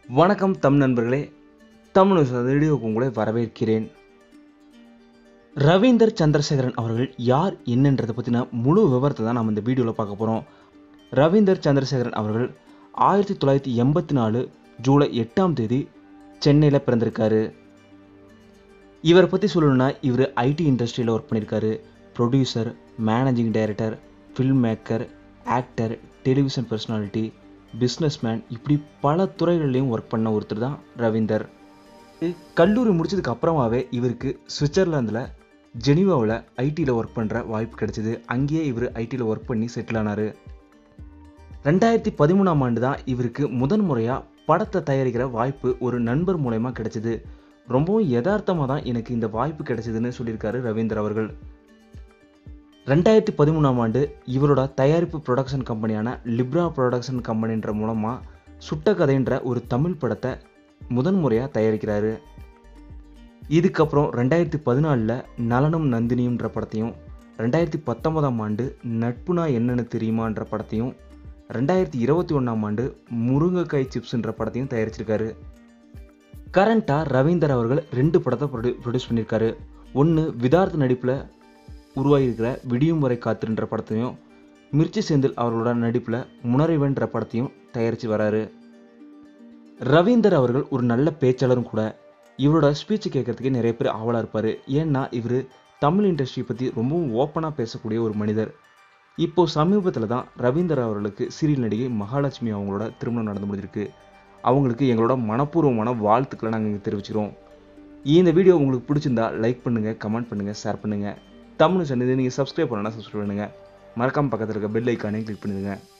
வணக்கம் தம் நண்பர்களே தமிழ் வீடியோக்கு உங்களை வரவேற்கிறேன் ரவீந்தர் சந்திரசேகரன் அவர்கள் யார் என்னன்றதை பற்றின முழு விவரத்தை தான் நம்ம இந்த வீடியோவில் பார்க்க போகிறோம் ரவீந்தர் சந்திரசேகரன் அவர்கள் ஆயிரத்தி தொள்ளாயிரத்தி எண்பத்தி நாலு ஜூலை எட்டாம் தேதி சென்னையில் பிறந்திருக்காரு இவரை பற்றி சொல்லணும்னா இவர் ஐடி இண்டஸ்ட்ரியில் ஒர்க் பண்ணியிருக்காரு producer managing director film maker actor television personality businessman இப்படி பல துறைகள்லையும் ஒர்க் பண்ண ஒருத்தர் தான் ரவீந்தர் கல்லூரி முடிச்சதுக்கு அப்புறமாவே இவருக்கு சுவிட்சர்லாந்தில் ஜெனீவாவில் ஐடியில் ஒர்க் பண்ணுற வாய்ப்பு கிடைச்சிது அங்கேயே இவர் ஐடியில் ஒர்க் பண்ணி செட்டில் ஆனார் ரெண்டாயிரத்தி பதிமூணாம் ஆண்டு தான் இவருக்கு முதன் முறையாக படத்தை தயாரிக்கிற வாய்ப்பு ஒரு நண்பர் மூலயமா கிடைச்சிது ரொம்பவும் யதார்த்தமாக தான் எனக்கு இந்த வாய்ப்பு கிடைச்சதுன்னு சொல்லியிருக்காரு ரவீந்தர் அவர்கள் ரெண்டாயிரத்தி பதிமூணாம் ஆண்டு இவரோட தயாரிப்பு ப்ரொடக்ஷன் கம்பெனியான லிப்ரா ப்ரொடக்ஷன் கம்பெனின்ற மூலமாக சுட்ட கதைன்ற ஒரு தமிழ் படத்தை முதன் முறையாக தயாரிக்கிறாரு இதுக்கப்புறம் ரெண்டாயிரத்தி பதினாலில் நலனும் நந்தினியும்ன்ற படத்தையும் ரெண்டாயிரத்தி பத்தொன்பதாம் ஆண்டு நட்புனா என்னன்னு தெரியுமான்ற படத்தையும் ரெண்டாயிரத்தி இருபத்தி ஒன்றாம் ஆண்டு முருங்கைக்காய் சிப்ஸ்ன்ற படத்தையும் தயாரிச்சிருக்காரு கரண்ட்டாக ரவீந்தர் அவர்கள் ரெண்டு படத்தை ப்ரொடியூ ப்ரொடியூஸ் பண்ணியிருக்காரு ஒன்று விதார்த் நடிப்பில் உருவாகியிருக்கிற விடியும் வரை காத்திருன்ற படத்தையும் மிர்ச்சி செந்தில் அவர்களோட நடிப்பில் முனறிவன்ற படத்தையும் தயாரித்து வராரு ரவீந்தர் அவர்கள் ஒரு நல்ல பேச்சாளரும் கூட இவரோட ஸ்பீச் கேட்கறதுக்கே நிறைய பேர் ஆவலாக இருப்பார் ஏன்னா இவர் தமிழ் இண்டஸ்ட்ரி பற்றி ரொம்பவும் ஓப்பனாக பேசக்கூடிய ஒரு மனிதர் இப்போ சமீபத்தில் தான் ரவீந்தர் அவர்களுக்கு சீரியல் நடிகை மகாலட்சுமி அவங்களோட திருமணம் நடந்து முடிஞ்சிருக்கு அவங்களுக்கு எங்களோட மனப்பூர்வமான வாழ்த்துக்களை நாங்கள் இங்கே தெரிவிச்சுக்கிறோம் இந்த வீடியோ உங்களுக்கு பிடிச்சிருந்தா லைக் பண்ணுங்கள் கமெண்ட் பண்ணுங்கள் ஷேர் பண்ணுங்கள் தமிழ் சேனல் நீங்கள் சப்ஸ்கிரைப் பண்ணலாம் சப்ஸ்கிரைப் பண்ணுங்கள் மறக்காமல் பக்கத்தில் இருக்க பெல் ஐக்கானே கிளிக் பண்ணிடுங்க